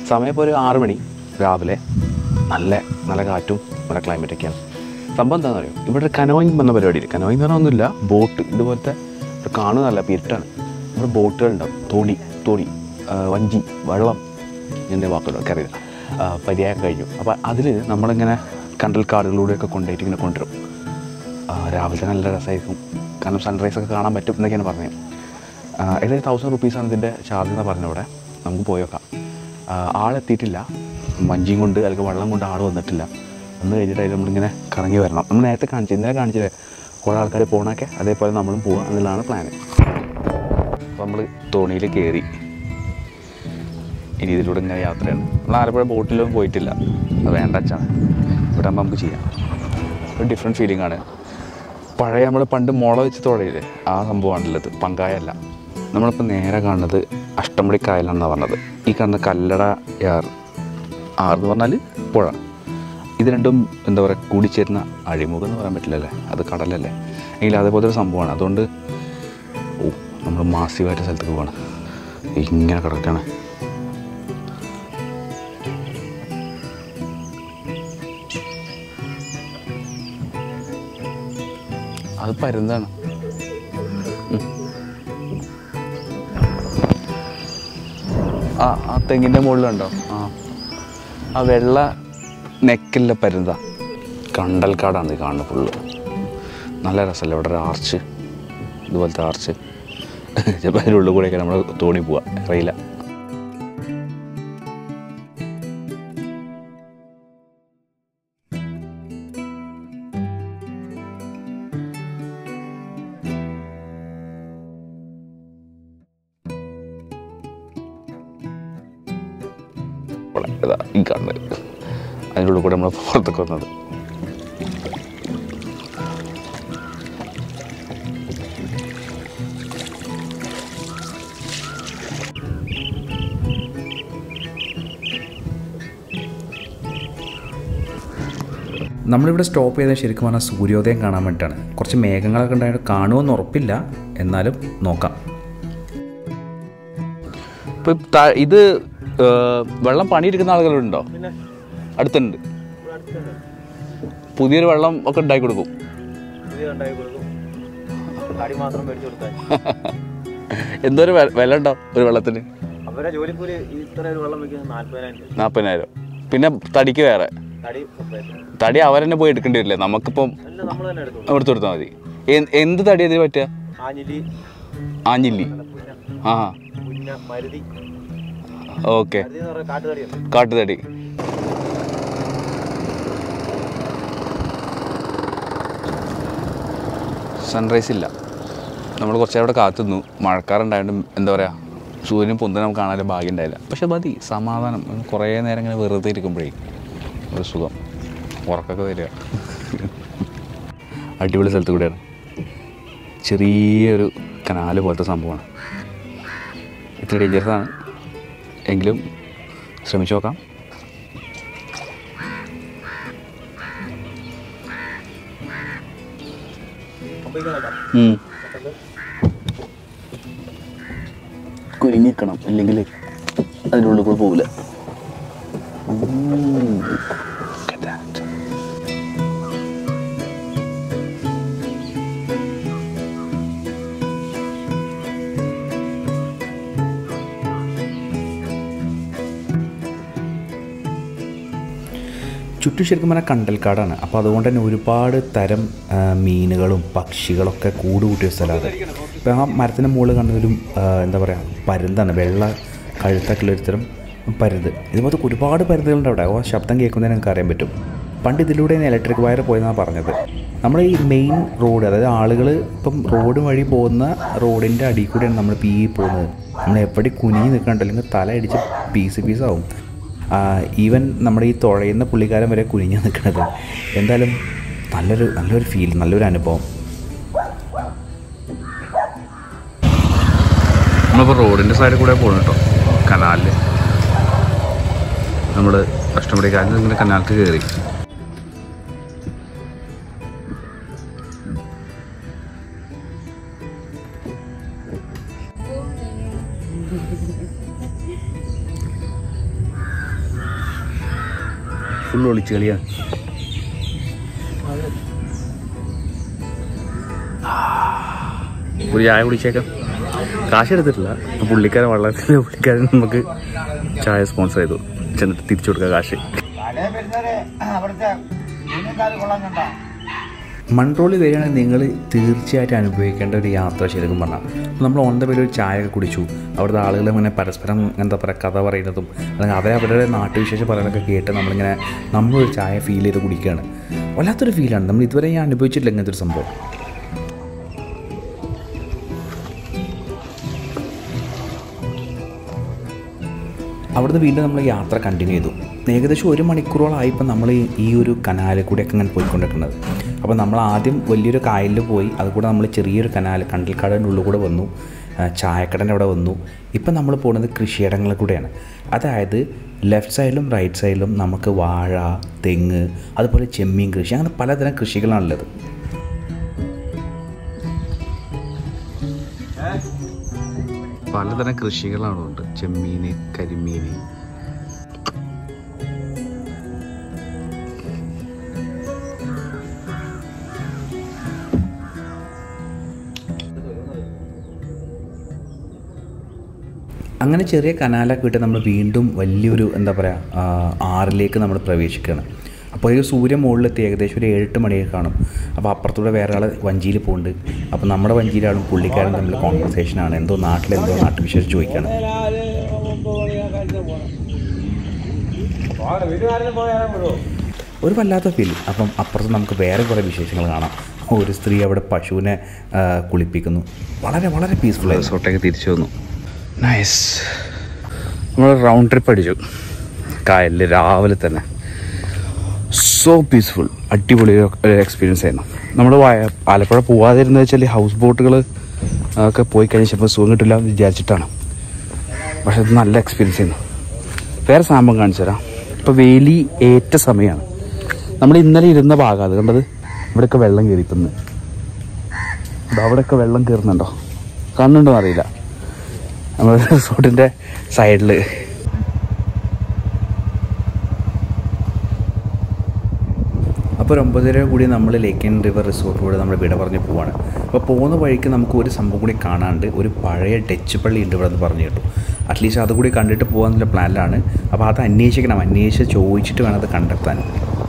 സമയം ഇപ്പോൾ ഒരു ആറ് മണി രാവിലെ നല്ല നല്ല കാറ്റും നല്ല ക്ലൈമറ്റൊക്കെയാണ് സംഭവം എന്താണെന്ന് അറിയോ ഇവിടെ കനോയിങ് എന്ന പരിപാടിയിൽ കനോയിങ് എന്ന് പറഞ്ഞാൽ ഒന്നുമില്ല ബോട്ട് ഇതുപോലത്തെ ഇത് കാണുന്നതല്ല പിരിട്ടാണ് ഇവിടെ ബോട്ടുകളുണ്ടാവും തോണി തോണി ആ, വഞ്ചി വെള്ളം എൻ്റെ വാക്കുകൾ എനിക്കറിയില്ല ആ, പര്യായം കഴിഞ്ഞു അപ്പോൾ അതിൽ നമ്മളിങ്ങനെ കണ്ടൽ കാടുകളിലൂടെയൊക്കെ കൊണ്ടുപോയിട്ട് ഇങ്ങനെ കൊണ്ടുവരും ആ, രാവിലത്തെ നല്ല രസമായിരിക്കും കാരണം സൺറൈസ് ഒക്കെ കാണാൻ പറ്റും എന്നൊക്കെയാണ് പറഞ്ഞത് ആ, ഏകദേശം തൗസൻഡ് റുപ്പീസാണ് ഇതിൻ്റെ ചാർജ് എന്ന് പറഞ്ഞ ഇവിടെ നമുക്ക് പോയേക്കാം ആ, ആളെത്തിയിട്ടില്ല വഞ്ചിയും കൊണ്ട് അല്ലെങ്കിൽ വെള്ളം കൊണ്ട് ആൾ വന്നിട്ടില്ല വന്ന് കഴിഞ്ഞിട്ട് അതിൽ നമ്മളിങ്ങനെ കറങ്ങി വരണം നമ്മൾ നേരത്തെ കാണിച്ചു ഇന്നലെ കാണിച്ചില്ലേ കുറേ ആൾക്കാർ പോകണൊക്കെ അതേപോലെ നമ്മളും പോവുക എന്നുള്ളതാണ് പ്ലാന് അപ്പോൾ നമ്മൾ തോണിയിൽ കയറി ഇനി ഇതിലൂടെ ഇങ്ങനെ യാത്രയാണ് നമ്മൾ ആലപ്പുഴ ബോട്ടിലൊന്നും പോയിട്ടില്ല അത് വേണ്ട അച്ഛാണ് ഇവിടെ ആകുമ്പോൾ നമുക്ക് ചെയ്യാം ഒരു ഡിഫറെൻറ്റ് ഫീലിംഗ് ആണ് പഴയ നമ്മൾ പണ്ട് മുള വെച്ച് തുഴയില്ലേ ആ സംഭവമാണുള്ളത് പങ്കായല്ല നമ്മളിപ്പോൾ നേരെ കാണുന്നത് അഷ്ടമുടി കായലാണെന്നാണ് പറഞ്ഞത് ഈ കാണുന്ന കല്ലട യാർ ആർ എന്ന് പറഞ്ഞാൽ പുഴ ഇത് രണ്ടും എന്താ പറയുക കൂടിച്ചേരുന്ന അഴിമുഖം എന്ന് പറയാൻ പറ്റില്ലല്ലേ അത് കടലല്ലേ എങ്കിൽ അതേപോലത്തെ ഒരു സംഭവമാണ് അതുകൊണ്ട് ഓ നമ്മൾ മാസീവായിട്ട് സ്ഥലത്തേക്ക് പോവാണ് ഇങ്ങനെ കിടക്കുകയാണ് അത് പരുന്താണ് ഉം. ആ ആ തെങ്ങിൻ്റെ മുകളിലുണ്ടോ ആ ആ വെള്ള നെക്കില്ല പരുന്ത കണ്ടൽക്കാടാണ് ഇത് കാണുന്നത് ഫുള്ള് നല്ല രസമല്ലേ ഇവിടെ ഒരു ആർച്ച് ഇതുപോലത്തെ ആർച്ച് ചിലപ്പോൾ അതിൻ്റെ ഉള്ളിൽ കൂടെയൊക്കെ നമ്മൾ തോണി പോവാ അറിയില്ല ഇവിടെ ഇതാ ഈ കാണുന്നത് അതിൻ്റെ ഉള്ളിൽ കൂടെ നമ്മൾ പുറത്തൊക്കെ വന്നത് നമ്മളിവിടെ സ്റ്റോപ്പ് ചെയ്താൽ ശരിക്കും പറഞ്ഞാൽ സൂര്യോദയം കാണാൻ വേണ്ടിയിട്ടാണ് കുറച്ച് മേഘങ്ങളൊക്കെ ഉണ്ടായിട്ട് കാണുമെന്ന് ഉറപ്പില്ല എന്നാലും നോക്കാം ഇപ്പം ഇത് ഏ, വെള്ളം പണിയെടുക്കുന്ന ആളുകളുണ്ടോ അടുത്തുണ്ട് പുതിയൊരു വെള്ളം ഒക്കെ ഉണ്ടാക്കി കൊടുക്കും പുതിയ ഉണ്ടാക്കി കൊടുക്കും അടി മാത്രം മേടിച്ചു കൊടുത്താൽ എന്തോരം വെ- വില ഉണ്ടോ ഒരു വെള്ളത്തിന് അവരെ ജോലിക്കൂലി ഇത്ര ഒരു വെള്ളം വെക്കുന്നത് നാല്പതിനായിരം രൂപ നാൽപ്പതിനായിരം പിന്നെ തടിക്ക് വേറെ തടി separate. തടി അവരെന്നെ പോയി എടുക്കേണ്ടി വരില്ലേ നമുക്കിപ്പം അല്ല നമ്മൾ തന്നെ എടുത്തു എടുത്തു കൊടുത്താൽ മതി എ- എന്ത് തടി ഇതിന് പറ്റുക ആഞ്ഞിലി ആഞ്ഞില്ലി പുന്ന ആ പുന്ന മരുതി ഓക്കെ മരുതി എന്ന് പറഞ്ഞാൽ കാട്ടുതടിയല്ലേ കാട്ടുതടി സൺറൈസ് ഇല്ല നമ്മൾ കുറച്ച് അവിടെ കാത്തുനിന്നു മഴക്കാറുണ്ടായതുകൊണ്ട് എന്താ പറയുക സൂര്യൻ പൊന്തിന് നമുക്ക് കാണാൻ ഭാഗ്യം ഉണ്ടായില്ല പക്ഷെ മതി സമാധാനം ഒന്ന് കുറേ നേരം ഇങ്ങനെ വെറുതെ ഇരിക്കുമ്പോഴേ ഒരു സുഖം ഉറക്കൊക്കെ വരിക അടിപൊളി സ്ഥലത്ത് കൂടെയാണ് ചെറിയൊരു കനാല് പോലത്തെ സംഭവമാണ് ഇത്തിരി ഡേഞ്ചറസ് ആണ് എങ്കിലും ശ്രമിച്ചു നോക്കാം ഉം. കുനിഞ്ഞിക്കണം അല്ലെങ്കിൽ അതിൻ്റെ ഉള്ളിൽ കൂടെ പോകില്ല ചുറ്റും ശരിക്കും പറഞ്ഞാൽ കണ്ടൽക്കാടാണ് അപ്പോൾ അതുകൊണ്ട് തന്നെ ഒരുപാട് തരം ആ, മീനുകളും പക്ഷികളൊക്കെ കൂട് കൂട്ടിയ സ്ഥലമാണ് ഇപ്പോൾ ആ മരത്തിൻ്റെ മുകളിൽ കാണുന്നൊരു ആ, എന്താ പറയുക പരുന്താണ് വെള്ള കഴുത്തൊക്കെയുള്ള ഒരു തരം പരുന്ത് ഇതുപോലത്തെ ഒരുപാട് പരുന്തുകളുണ്ട് അവിടെ ഓ ശബ്ദം കേൾക്കുന്നതിന് നമുക്ക് അറിയാൻ പറ്റും പണ്ട് ഇതിലൂടെ ഇലക്ട്രിക് വയർ പോയെന്നാണ് പറഞ്ഞത് നമ്മൾ ഈ മെയിൻ റോഡ് അതായത് ആളുകൾ ഇപ്പം റോഡ് വഴി പോകുന്ന റോഡിൻ്റെ അടിയിൽ കൂടെയാണ് നമ്മളിപ്പോൾ ഈ പോകുന്നത് നമ്മൾ എവിടെ കുനിഞ്ഞ് നിൽക്കണ്ട അല്ലെങ്കിൽ തല അടിച്ച് പീസ് പീസാവും ഈവൻ നമ്മുടെ ഈ തുഴയുന്ന പുള്ളിക്കാരൻ വരെ കുനിഞ്ഞ് നിൽക്കുന്നത് എന്തായാലും നല്ലൊരു നല്ലൊരു ഫീൽ നല്ലൊരു അനുഭവം നമ്മളിപ്പോൾ റോഡിൻ്റെ സൈഡിൽ കൂടെ പോകണം കേട്ടോ കനാലിൽ നമ്മൾ അഷ്ടമുടി കാലിൽ ഇങ്ങനെ കനാലിക്ക് കയറി ഫുൾ ഒളിച്ചു കളിയാണ് ഒരു ചായ കുടിച്ചേക്കാം കാശ് എടുത്തിട്ടില്ല അപ്പോൾ പുള്ളിക്കാരൻ വള്ളത്തിൽ പുള്ളിക്കാരൻ നമുക്ക് ചായ സ്പോൺസർ ചെയ്തു ചെന്നിട്ട് തിരിച്ചു കൊടുക്കുക കാശ് മൺട്രോളിൽ വരികയാണെങ്കിൽ നിങ്ങൾ തീർച്ചയായിട്ടും അനുഭവിക്കേണ്ട ഒരു യാത്ര ശരിക്കും പറഞ്ഞാൽ നമ്മൾ ഓൺ ദ വേയിൽ ഒരു ചായ ഒക്കെ കുടിച്ചു അവിടുത്തെ ആളുകൾ ഇങ്ങനെ പരസ്പരം എന്താ പറയുക കഥ പറയുന്നതും അല്ലെങ്കിൽ അവരെ അവരുടെ നാട്ടുവിശേഷം പറയാനൊക്കെ കേട്ട് നമ്മളിങ്ങനെ നമ്മളൊരു ചായ ഫീൽ ചെയ്ത് കുടിക്കുകയാണ് വല്ലാത്തൊരു ഫീലാണ് നമ്മൾ ഇതുവരെ ഞാൻ അനുഭവിച്ചിട്ടില്ല ഇങ്ങനത്തെ ഒരു സംഭവം അവിടുന്ന് വീണ്ടും നമ്മൾ യാത്ര കണ്ടിന്യൂ ചെയ്തു ഏകദേശം ഒരു മണിക്കൂറോളമായി ഇപ്പം നമ്മൾ ഈ- ഈ ഒരു കനാലിൽ കൂടെയൊക്കെ ഇങ്ങനെ പോയിക്കൊണ്ടിരിക്കുന്നത് അപ്പോൾ നമ്മൾ ആദ്യം വലിയൊരു കായലിൽ പോയി അതുകൂടെ നമ്മൾ ചെറിയൊരു കനാൽ കണ്ടൽക്കാടിൻ്റെ ഉള്ളിൽ കൂടെ വന്നു ആ, ചായക്കടൻ്റെ അവിടെ വന്നു ഇപ്പം നമ്മൾ പോകുന്നത് കൃഷിയിടങ്ങളിൽ കൂടെയാണ് അതായത് ലെഫ്റ്റ് സൈഡിലും റൈറ്റ് സൈഡിലും നമുക്ക് വാഴ തെങ്ങ് അതുപോലെ ചെമ്മീൻ കൃഷി അങ്ങനെ പലതരം കൃഷികളാണുള്ളത് പലതരം കൃഷികളാണ് ഉണ്ട് ചെമ്മീന് കരിമീന് അങ്ങനെ ചെറിയ കനാലൊക്കെ വിട്ട് നമ്മൾ വീണ്ടും വലിയൊരു എന്താ പറയുക ആറിലേക്ക് നമ്മൾ പ്രവേശിക്കുകയാണ് അപ്പോൾ ഒരു സൂര്യൻ മുകളിലെത്തി ഏകദേശം ഒരു ഏഴെട്ട് മണിയൊക്കെ കാണും അപ്പോൾ അപ്പുറത്തൂടെ വേറെ ആൾ വഞ്ചിയിൽ പോകുന്നുണ്ട് അപ്പോൾ നമ്മുടെ വഞ്ചിയിലാളും പുള്ളിക്കാരൻ തമ്മിൽ കോൺവെർസേഷനാണ് എന്തോ നാട്ടിലെന്തോ നാട്ടുവിശേഷം ചോദിക്കുകയാണ് വീട്ടുകാരനെ പോയാലും വിടുവോ ഒരു വല്ലാത്ത ഫീൽ അപ്പം അപ്പുറത്ത് നമുക്ക് വേറെ കുറേ വിശേഷങ്ങൾ കാണാം ഒരു സ്ത്രീ അവിടെ പശുവിനെ ആ, കുളിപ്പിക്കുന്നു വളരെ വളരെ പീസ്ഫുൾ ആയിരുന്നു റിസോർട്ടേക്ക് തിരിച്ചു വന്നു നൈസ് നമ്മൾ റൗണ്ട് ട്രിപ്പ് അടിച്ചു കായലിൽ രാവിലെ തന്നെ സോ പീസ്ഫുൾ അടിപൊളി ഒരു എക്സ്പീരിയൻസ് ആയിരുന്നു നമ്മൾ ആലപ്പുഴ പോവാതിരുന്നത് വെച്ചാൽ ഹൗസ് ബോട്ടുകൾ ഒക്കെ പോയി കഴിഞ്ഞപ്പോൾ സുഖം കിട്ടില്ല എന്ന് വിചാരിച്ചിട്ടാണ് പക്ഷെ അത് നല്ല എക്സ്പീരിയൻസ് ആയിരുന്നു വേറെ സംഭവം കാണിച്ചു തരാം ഇപ്പോൾ വേലി ഏറ്റ സമയമാണ് നമ്മൾ ഇന്നലെ ഇരുന്ന ഭാഗം അത് കണ്ടത് ഇവിടെയൊക്കെ വെള്ളം കയറിത്തുന്നു അവിടെയൊക്കെ വെള്ളം കയറുന്നുണ്ടോ കാണുന്നുണ്ടോ അറിയില്ല നമ്മുടെ റിസോർട്ടിൻ്റെ സൈഡിൽ അപ്പോൾ ഒരു ഒമ്പതര കൂടി നമ്മൾ ലേക്ക് ആൻഡ് റിവർ റിസോർട്ട് കൂടെ നമ്മൾ വിട പറഞ്ഞ് പോവാണ് അപ്പോൾ പോകുന്ന വഴിക്ക് നമുക്ക് ഒരു സംഭവം കൂടി കാണാണ്ട് ഒരു പഴയ ഡച്ച് പള്ളി ഉണ്ട് ഇവിടെ എന്ന് പറഞ്ഞു കേട്ടു അറ്റ്ലീസ്റ്റ് അതുകൂടി കണ്ടിട്ട് പോകാന്നുള്ള പ്ലാനിലാണ് അപ്പോൾ അത് അന്വേഷിക്കണം അന്വേഷിച്ച് ചോദിച്ചിട്ട് വേണം അത് കണ്ടെത്താൻ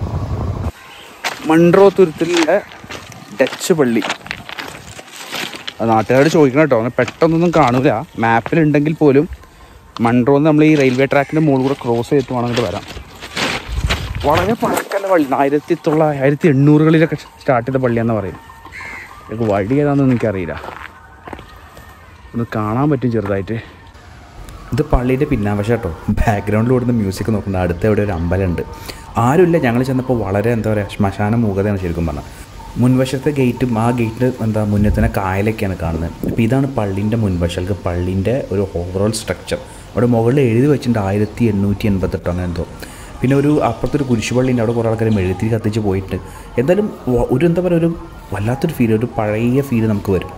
മൺട്രോ തുരുത്തിലെ ഡച്ച് പള്ളി അത് നാട്ടുകാരോട് ചോദിക്കണം കേട്ടോ അങ്ങനെ പെട്ടെന്നൊന്നും കാണൂല മാപ്പിലുണ്ടെങ്കിൽ പോലും മൺട്രോന്ന് നമ്മൾ ഈ റെയിൽവേ ട്രാക്കിൻ്റെ മുകളിൽ കൂടെ ക്രോസ് ചെയ്തിട്ട് വേണം ഇങ്ങോട്ട് വരാം വളരെ പഴക്കല്ല പള്ളി ആയിരത്തി തൊള്ളായിരത്തി ആയിരത്തി എണ്ണൂറുകളിലൊക്കെ സ്റ്റാർട്ട് ചെയ്ത പള്ളിയാന്ന് പറയും ഇതൊക്കെ വഴി ഏതാണെന്ന് എനിക്കറിയില്ല ഒന്ന് കാണാൻ പറ്റും ചെറുതായിട്ട് ഇത് പള്ളിയുടെ പിന്നാവശം കേട്ടോ ബാക്ക്ഗ്രൗണ്ടിൽ ഓടുന്ന മ്യൂസിക് നോക്കുന്നത് അടുത്ത് എവിടെ ഒരു അമ്പലമുണ്ട് ആരുമില്ല ഞങ്ങൾ ചെന്നപ്പോൾ വളരെ എന്താ പറയുക ശ്മശാന മൂകതയാണ് ശരിക്കും പറഞ്ഞാൽ മുൻവശത്തെ ഗേറ്റും ആ ഗേറ്റിൻ്റെ എന്താ മുന്നേ തന്നെ കായലൊക്കെയാണ് കാണുന്നത് അപ്പോൾ ഇതാണ് പള്ളീൻ്റെ മുൻവശം പള്ളീൻ്റെ ഒരു ഓവറോൾ സ്ട്രക്ചർ അവിടെ മുകളിൽ എഴുതി വെച്ചിട്ടുണ്ട് ആയിരത്തി എണ്ണൂറ്റി എൺപത്തെട്ടോ അങ്ങനെ എന്തോ പിന്നെ ഒരു അപ്പുറത്തൊരു കുരിശുപള്ളിൻ്റെ അവിടെ കുറേ ആൾക്കാർ മെഴുത്തിരി കത്തിച്ച് പോയിട്ട് എന്തായാലും വ- ഒരു എന്താ പറയുക ഒരു വല്ലാത്തൊരു ഫീൽ ഒരു പഴയ ഫീൽ നമുക്ക് വരും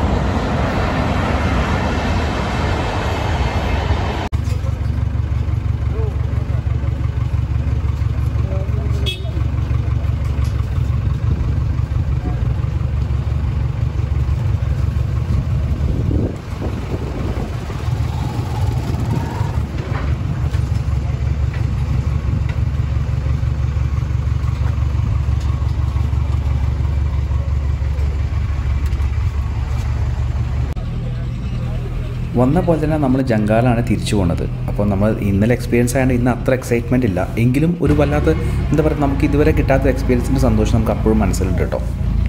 വന്ന പോലെ തന്നെ നമ്മൾ ജങ്കാലാണ് തിരിച്ചു പോണത് അപ്പോൾ നമ്മൾ ഇന്നലെ എക്സ്പീരിയൻസ് ആയതുകൊണ്ട് ഇന്ന് അത്ര എക്സൈറ്റ്മെൻറ്റ് ഇല്ല എങ്കിലും ഒരു വല്ലാത്ത എന്താ പറയുക നമുക്ക് ഇതുവരെ കിട്ടാത്ത എക്സ്പീരിയൻസിൻ്റെ സന്തോഷം നമുക്ക് അപ്പോഴും മനസ്സിലുണ്ട് കേട്ടോ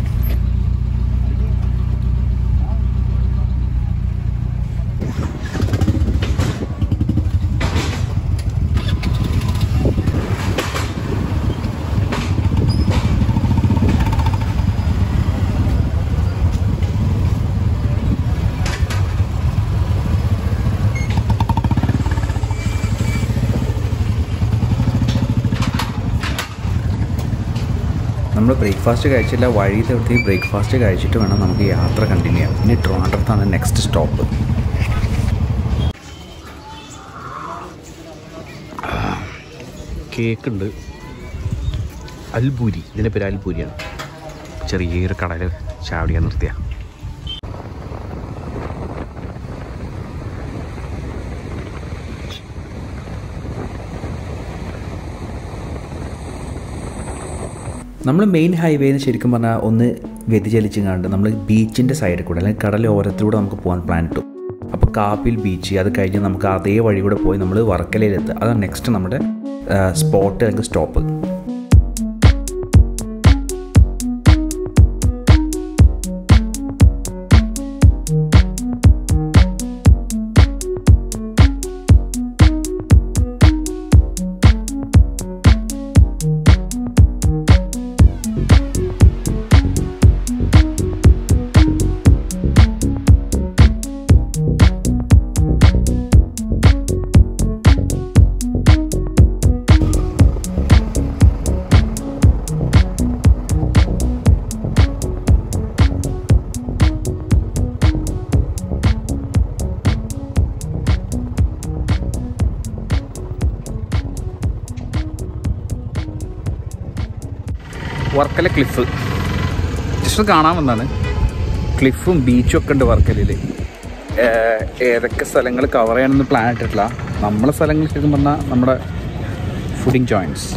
നമ്മൾ ബ്രേക്ക്ഫാസ്റ്റ് കഴിച്ചില്ല വഴി തൊട്ട് ബ്രേക്ക്ഫാസ്റ്റ് കഴിച്ചിട്ട് വേണം നമുക്ക് യാത്ര കണ്ടിന്യൂ ചെയ്യാം ഇനി ട്രിവാൻഡ്രത്താണ് നെക്സ്റ്റ് സ്റ്റോപ്പ് കേക്ക് ഉണ്ട് അൽബൂരി ഇതിൻ്റെ പേര് അൽബൂരിയാണ് ചെറിയൊരു കടയിൽ ചാവടിയാൻ നിർത്തിയ നമ്മൾ മെയിൻ ഹൈവേന്ന് ശരിക്കും പറഞ്ഞാൽ ഒന്ന് വ്യതിചലിച്ച് കണ്ട് നമ്മൾ ബീച്ചിൻ്റെ സൈഡിൽ കൂടെ അല്ലെങ്കിൽ കടലോരത്തിലൂടെ നമുക്ക് പോകാൻ പ്ലാൻ ഇട്ടു അപ്പോൾ കാപ്പിൽ ബീച്ച് അത് കഴിഞ്ഞ് നമുക്ക് അതേ വഴി കൂടെ പോയി നമ്മൾ വർക്കലയിലെത്തുക അതാണ് നെക്സ്റ്റ് നമ്മുടെ സ്പോട്ട് അല്ലെങ്കിൽ സ്റ്റോപ്പ് വർക്കല ക്ലിഫ് ജസ്റ്റ് കാണാൻ വന്നാണ് ക്ലിഫും ബീച്ചും ഒക്കെ ഉണ്ട് വർക്കലയിൽ ഏതൊക്കെ സ്ഥലങ്ങൾ കവർ ചെയ്യണമെന്ന് പ്ലാൻ ഇട്ടിട്ടില്ല നമ്മളെ സ്ഥലങ്ങൾ ശരിക്കും പറഞ്ഞാൽ നമ്മുടെ ഫുഡിങ് ജോയിൻറ്റ്സ്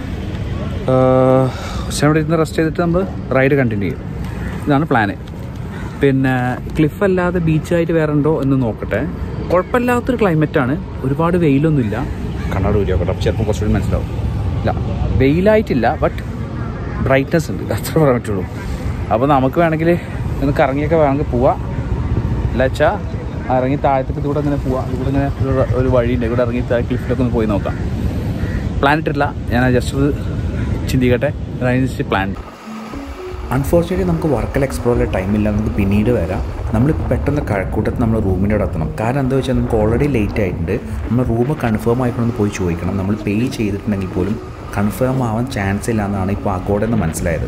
പക്ഷെ അവിടെ ഇരുന്ന് റെസ്റ്റ് ചെയ്തിട്ട് നമ്മൾ റൈഡ് കണ്ടിന്യൂ ചെയ്യും ഇതാണ് പ്ലാന് പിന്നെ ക്ലിഫ് അല്ലാതെ ബീച്ചായിട്ട് വേറെ ഉണ്ടോ എന്ന് നോക്കട്ടെ കുഴപ്പമില്ലാത്തൊരു ക്ലൈമറ്റാണ് ഒരുപാട് വെയിലൊന്നുമില്ല കണ്ണാട് ഊരി നോക്കട്ടെ അപ്പോൾ ചിലപ്പോൾ കുറച്ചുകൂടി മനസ്സിലാവും ഇല്ല വെയിലായിട്ടില്ല ബട്ട് ബ്രൈറ്റ്നസ് ഉണ്ട് അത്ര പറയാൻ പറ്റുള്ളൂ അപ്പോൾ നമുക്ക് വേണമെങ്കിൽ ഒന്ന് കറങ്ങിയൊക്കെ വേണമെങ്കിൽ പോവാം ഇല്ല വെച്ചാൽ ഇറങ്ങി താഴത്തേക്ക് ഇവിടെ ഇങ്ങനെ പോവാം ഇവിടെ ഇങ്ങനെ ഒരു- ഒരു വഴിയുണ്ട് ഇവിടെ ഇറങ്ങി താഴെ ക്ലിഫിലൊക്കെ ഒന്ന് പോയി നോക്കാം പ്ലാൻ ഇട്ടിട്ടില്ല ഞാൻ ജസ്റ്റ് ഒന്ന് ചിന്തിക്കട്ടെ അതിനനുസരിച്ച് പ്ലാൻ അൺഫോർച്ചുനേറ്റ്ലി നമുക്ക് വർക്കൽ എക്സ്പ്ലോർ ചെയ്യാൻ ടൈമില്ല നമുക്ക് പിന്നീട് വരാം നമ്മൾ പെട്ടെന്ന് കഴക്കൂട്ടത്ത് നമ്മൾ റൂമിൻ്റെ അവിടെ എത്തണം കാരണം എന്താ വെച്ചാൽ നമുക്ക് ഓൾറെഡി ലേറ്റ് ആയിട്ടുണ്ട് നമ്മൾ റൂം കൺഫേം ആയിക്കൊണ്ടൊന്ന് പോയി ചോദിക്കണം നമ്മൾ പേ ചെയ്തിട്ടുണ്ടെങ്കിൽ പോലും കൺഫേം ആവാൻ ചാൻസ് ഇല്ല എന്നാണ് ഇപ്പോൾ അക്കോടെ നിന്ന് മനസ്സിലായത്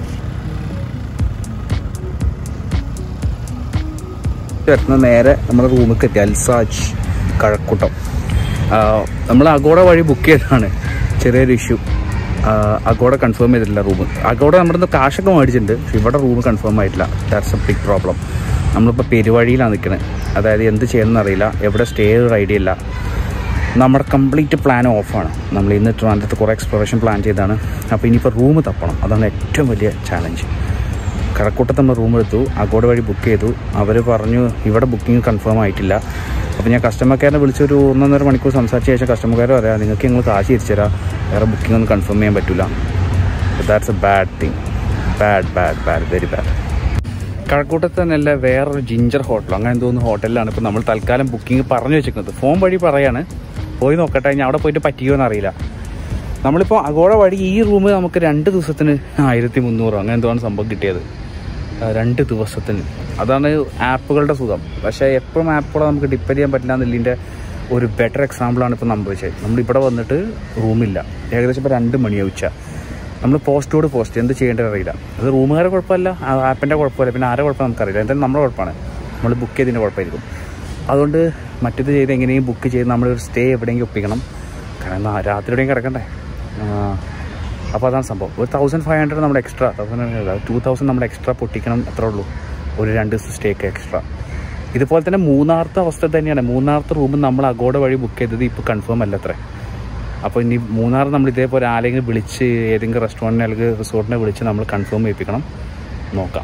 വരുന്ന നേരെ നമ്മുടെ റൂമിലേക്ക് എത്തി അൽസാജ് കഴക്കൂട്ടം നമ്മൾ അഗോഡ വഴി ബുക്ക് ചെയ്തതാണ് ചെറിയൊരു ഇഷ്യൂ അഗോഡ കൺഫേം ചെയ്തിട്ടില്ല റൂം അഗോഡ നമ്മുടെ അടുത്ത് കാശൊക്കെ മേടിച്ചിട്ടുണ്ട് പക്ഷെ ഇവിടെ റൂം കൺഫേം ആയിട്ടില്ല ദാറ്റ്സ് എ ബിഗ് പ്രോബ്ലം നമ്മളിപ്പോൾ പെരുവഴിയിലാണ് നിൽക്കുന്നത് അതായത് എന്ത് ചെയ്യണമെന്ന് അറിയില്ല എവിടെ സ്റ്റേ ഒരു ഐഡിയ ഇല്ല നമ്മുടെ കംപ്ലീറ്റ് പ്ലാൻ ഓഫാണ് നമ്മൾ ഇന്ന് ട്രിവാൻഡ്രത്ത് കുറേ എക്സ്പ്ലോറേഷൻ പ്ലാൻ ചെയ്താണ് അപ്പോൾ ഇനിയിപ്പോൾ റൂം തപ്പണം അതാണ് ഏറ്റവും വലിയ ചാലഞ്ച് കടക്കൂട്ടത്ത് നമ്മൾ റൂം എടുത്തു അഗോഡ വഴി ബുക്ക് ചെയ്തു അവർ പറഞ്ഞു ഇവിടെ ബുക്കിംഗ് കൺഫേം ആയിട്ടില്ല അപ്പോൾ ഞാൻ കസ്റ്റമർ കെയറിനെ വിളിച്ചൊരു ഒന്നൊന്നര മണിക്കൂർ സംസാരിച്ച ശേഷം കസ്റ്റമർ കെയർ പറയാം നിങ്ങൾക്ക് ഞങ്ങൾ കാശ് തിരിച്ചു തരാം വേറെ ബുക്കിംഗ് ഒന്നും കൺഫേം ചെയ്യാൻ പറ്റില്ല that's a bad thing bad bad bad very bad കഴക്കൂട്ടത്ത് തന്നെയല്ല വേറൊരു ജിഞ്ചർ ഹോട്ടൽ അങ്ങനെ തോന്നുന്നു ഹോട്ടലിലാണ് ഇപ്പോൾ നമ്മൾ തൽക്കാലം ബുക്കിംഗ് പറഞ്ഞു വെച്ചിരിക്കുന്നത് ഫോൺ വഴി പറയാണ് പോയി നോക്കട്ടെ ഞാൻ അവിടെ പോയിട്ട് പറ്റിയോന്ന് അറിയില്ല നമ്മളിപ്പോൾ അഗോള വഴി ഈ റൂം നമുക്ക് രണ്ട് ദിവസത്തിന് ആയിരത്തി മുന്നൂറ് അങ്ങനെ എന്തോ ആണ് സംഭവം കിട്ടിയത് ആ, രണ്ട് ദിവസത്തിന് അതാണ് ആപ്പുകളുടെ സുഖം പക്ഷേ എപ്പോഴും ആപ്പുകളെ നമുക്ക് ഡിപ്പെൻഡ് ചെയ്യാൻ പറ്റില്ല എന്നുള്ളതിൻ്റെ ഒരു ബെറ്റർ എക്സാമ്പിളാണ് ഇപ്പോൾ സംഭവിച്ചത് നമ്മളിവിടെ വന്നിട്ട് റൂമില്ല ഏകദേശം ഇപ്പോൾ രണ്ട് മണിയാവും ഉച്ച നമ്മൾ പോസ്റ്റോട് പോസ്റ്റ് എന്ത് ചെയ്യേണ്ടത് അറിയില്ല അത് റൂമുകാരെ കുഴപ്പമല്ല ആ ആപ്പിൻ്റെ കുഴപ്പമില്ല പിന്നെ ആരെ കുഴപ്പം നമുക്കറിയില്ല എന്തായാലും നമ്മുടെ കുഴപ്പമാണ് നമ്മൾ ബുക്ക് ചെയ്തതിൻ്റെ കുഴപ്പമായിരിക്കും അതുകൊണ്ട് മറ്റേത് ചെയ്ത് എങ്ങനെയും ബുക്ക് ചെയ്ത് നമ്മളൊരു സ്റ്റേ എവിടെയെങ്കിലും ഒപ്പിക്കണം കാരണം നാ- രാത്രി എവിടെയും കിടക്കണ്ടേ അപ്പോൾ അതാണ് സംഭവം ഒരു തൗസൻഡ് ഫൈവ് ഹൺഡ്രഡ് നമ്മുടെ എക്സ്ട്രാ തൗസൻഡ് ടു തൗസൻഡ് നമ്മുടെ എക്സ്ട്രാ പൊട്ടിക്കണം അത്രേ ഉള്ളൂ ഒരു രണ്ട് ദിവസം സ്റ്റേക്ക് എക്സ്ട്രാ ഇതുപോലെ തന്നെ മൂന്നാമത്തെ അവസ്ഥ തന്നെയാണ് മൂന്നാമത്തെ റൂം നമ്മൾ അഗോഡ വഴി ബുക്ക് ചെയ്തത് ഇപ്പോൾ കൺഫേം അല്ല അത്രേ അപ്പോൾ ഇനി മൂന്നാർ നമ്മൾ ഇതേപോലെ ആരെങ്കിലും വിളിച്ച് ഏതെങ്കിലും റെസ്റ്റോറൻറ്റിനെ അല്ലെങ്കിൽ റിസോർട്ടിനെ വിളിച്ച് നമ്മൾ കൺഫേം ചെയ്യിപ്പിക്കണം നോക്കാം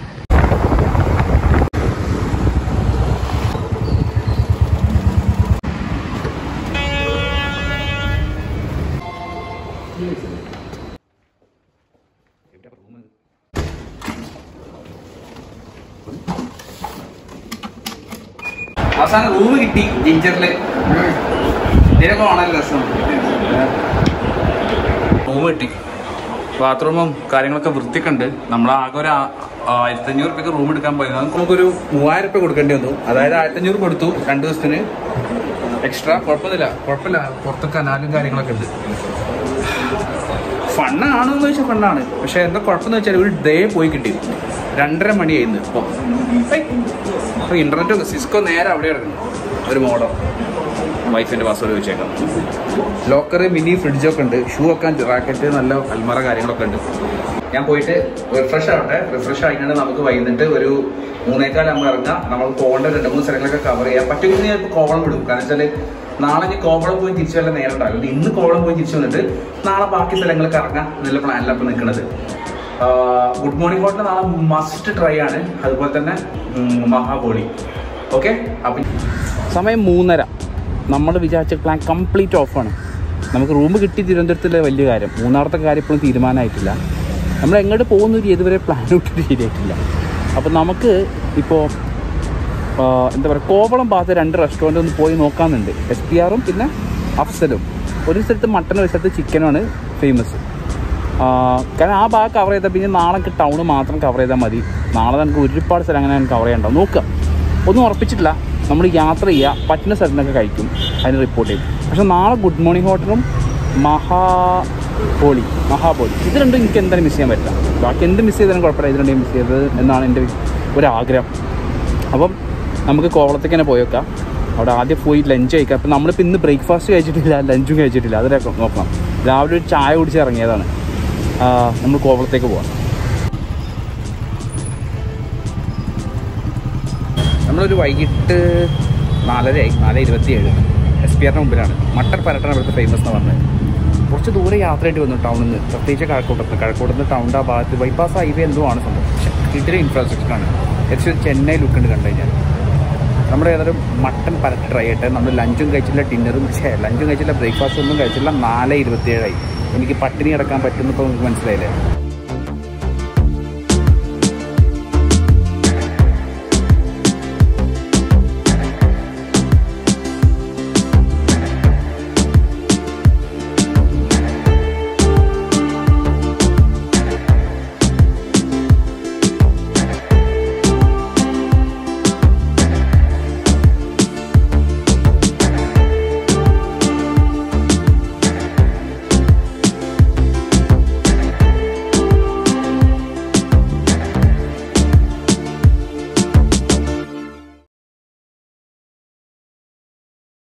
അവസാനം റൂം കിട്ടി ജിഞ്ചറില് ഇതിനൊക്കെ കാണാൻ രസം റൂം കിട്ടി ബാത്റൂമും കാര്യങ്ങളൊക്കെ വൃത്തിയൊക്കെ ഉണ്ട് നമ്മൾ ആകെ ഒരു ആ- ആയിരത്തഞ്ഞൂറ് റുപ്യക്ക് റൂം എടുക്കാൻ പോയത് നമുക്ക് നമുക്കൊരു മൂവായിരം റുപ്യ കൊടുക്കേണ്ടി വന്നു അതായത് ആയിരത്തഞ്ഞൂറ് കൊടുത്തു രണ്ട് ദിവസത്തിന് എക്സ്ട്രാ കുഴപ്പമൊന്നുമില്ല കുഴപ്പമില്ല പുറത്ത് കനാലും കാര്യങ്ങളൊക്കെ ഉണ്ട് ഫണ്ണാണെന്ന് ചോദിച്ചാൽ ഫണ്ണാണ് പക്ഷെ എന്താ കുഴപ്പമെന്ന് വെച്ചാൽ ഒരു ഡേ പോയി കിട്ടി രണ്ടര മണിയായിരുന്നു ഇപ്പോൾ അപ്പോൾ ഇന്റർനെറ്റ് സിസ്കോ നേരെ അവിടെ കിടക്കുന്നു ഒരു മോഡൽ വൈഫിൻ്റെ പാസ്വേഡ് ചോദിച്ചേക്കാം ലോക്കർ മിനി ഫ്രിഡ്ജൊക്കെ ഉണ്ട് ഷൂ ഒക്കെ റാക്കറ്റ് നല്ല അൽമറ കാര്യങ്ങളൊക്കെ ഉണ്ട് ഞാൻ പോയിട്ട് റിഫ്രഷ് ആവട്ടെ റിഫ്രഷ് ആയിക്കൊണ്ട് നമുക്ക് വൈകിട്ട് ഒരു മൂന്നേക്കാലാകുമ്പോൾ ഇറങ്ങാം നമുക്ക് പോകേണ്ട രണ്ട് മൂന്ന് സ്ഥലങ്ങളൊക്കെ കവർ ചെയ്യാം പറ്റുമെങ്കിൽ ഞാൻ ഇപ്പോൾ കോവളം വിടും കാരണം വെച്ചാൽ നാളെ ഞാൻ കോവളം പോയി തിരിച്ചു വല്ല നേരം ഉണ്ടാവില്ല ഇന്ന് കോവളം പോയി തിരിച്ചു വന്നിട്ട് നാളെ ബാക്കി സ്ഥലങ്ങളൊക്കെ ഇറങ്ങാം എന്നുള്ള പ്ലാനിലാണ് ഇപ്പോൾ നിൽക്കുന്നത് ഗുഡ് മോർണിംഗ് ഹോട്ടൽ നാളെ മസ്റ്റ് ട്രൈ ആണ് അതുപോലെ തന്നെ ഉം, മഹാബോളി ഓക്കെ അപ്പം സമയം മൂന്നര നമ്മൾ വിചാരിച്ച പ്ലാൻ കംപ്ലീറ്റ് ഓഫാണ് നമുക്ക് റൂം കിട്ടി തിരുവനന്തപുരത്തിലെ വലിയ കാര്യം മൂന്നാമത്തെ കാര്യം ഇപ്പോഴും തീരുമാനമായിട്ടില്ല നമ്മൾ എങ്ങോട്ട് പോകുന്ന ഒരു ഇതുവരെ പ്ലാൻ ഇട്ടിട്ട് ശരിയായിട്ടില്ല അപ്പോൾ നമുക്ക് ഇപ്പോൾ എന്താ പറയുക കോവളം ഭാഗത്ത് രണ്ട് റെസ്റ്റോറൻറ്റ് ഒന്ന് പോയി നോക്കാമെന്നുണ്ട് എസ് പി ആറും പിന്നെ അഫ്സലും ഒരു സ്ഥലത്ത് മട്ടനും ഒരു സ്ഥലത്ത് ചിക്കനുമാണ് ഫേമസ് കാരണം ആ ഭാഗം കവർ ചെയ്താൽ പിന്നെ നാളെ ടൗൺ മാത്രം കവർ ചെയ്താൽ മതി നാളെ നമുക്ക് ഒരുപാട് സ്ഥലം അങ്ങനെ കവർ ചെയ്യണ്ടാവും നോക്കുക ഒന്നും ഉറപ്പിച്ചിട്ടില്ല നമ്മൾ യാത്ര ചെയ്യുക പറ്റുന്ന സ്ഥലത്തൊക്കെ കഴിക്കും അതിന് റിപ്പോർട്ട് ചെയ്യും പക്ഷെ നാളെ ഗുഡ് മോർണിംഗ് ഹോട്ടലും മഹാബോളി മഹാബോളി ഇത് രണ്ടും എനിക്ക് എന്തായാലും മിസ് ചെയ്യാൻ പറ്റില്ല ബാക്കി എന്ത് മിസ് ചെയ്താലും കുഴപ്പമില്ല ഇത് രണ്ടും മിസ് ചെയ്തത് എന്നാണ് എൻ്റെ ഒരാഗ്രഹം അപ്പം നമുക്ക് കോവളത്തേക്ക് തന്നെ പോയേക്കാം അവിടെ ആദ്യം പോയി ലഞ്ച് കഴിക്കാം അപ്പം നമ്മളിപ്പോൾ ഇന്ന് ബ്രേക്ക്ഫാസ്റ്റ് കഴിച്ചിട്ടില്ല ലഞ്ചും കഴിച്ചിട്ടില്ല അതിലൊക്കെ നോക്കണം രാവിലെ ഒരു ചായ കുടിച്ച് ഇറങ്ങിയതാണ് ആ, നമ്മൾ കോവളത്തേക്ക് പോവാം നമ്മളൊരു വൈകിട്ട് നാലരയായി നാല് ഇരുപത്തിയേഴ് എസ് പി ആറിന് മുമ്പിലാണ് മട്ടർ പരട്ടാണ് ഇവിടുത്തെ ഫേമസ് എന്ന് പറഞ്ഞത് കുറച്ച് ദൂരെ യാത്രയായിട്ട് വന്നു ടൗണിൽ നിന്ന് പ്രത്യേകിച്ച് കഴക്കൂട്ടത്ത് കഴക്കൂട്ടത്ത് ടൗണിൻ്റെ ആ ഭാഗത്ത് ബൈപ്പാസ് ഹൈവേ എന്തോ ആണ് സംഭവം പക്ഷേ ഇതിലെ ഇൻഫ്രാസ്ട്രക്ചറാണ് ഏകദേശം ചെന്നൈ ലുക്ക് ഉണ്ട് കണ്ടു കഴിഞ്ഞാൽ നമ്മുടെ ഏതായാലും മട്ടൻ പരട്ട് ട്രൈ ചെയ്യട്ടെ നമ്മൾ ലഞ്ചും കഴിച്ചില്ല ഡിന്നറും ഛേ ലഞ്ചും കഴിച്ചില്ല ബ്രേക്ക്ഫാസ്റ്റ് ഒന്നും കഴിച്ചില്ല നാല് ഇരുപത്തിയേഴായി എനിക്ക് പട്ടിണി കിടക്കാൻ പറ്റുമെന്ന് ഇപ്പോൾ നിങ്ങൾക്ക് മനസ്സിലായില്ലേ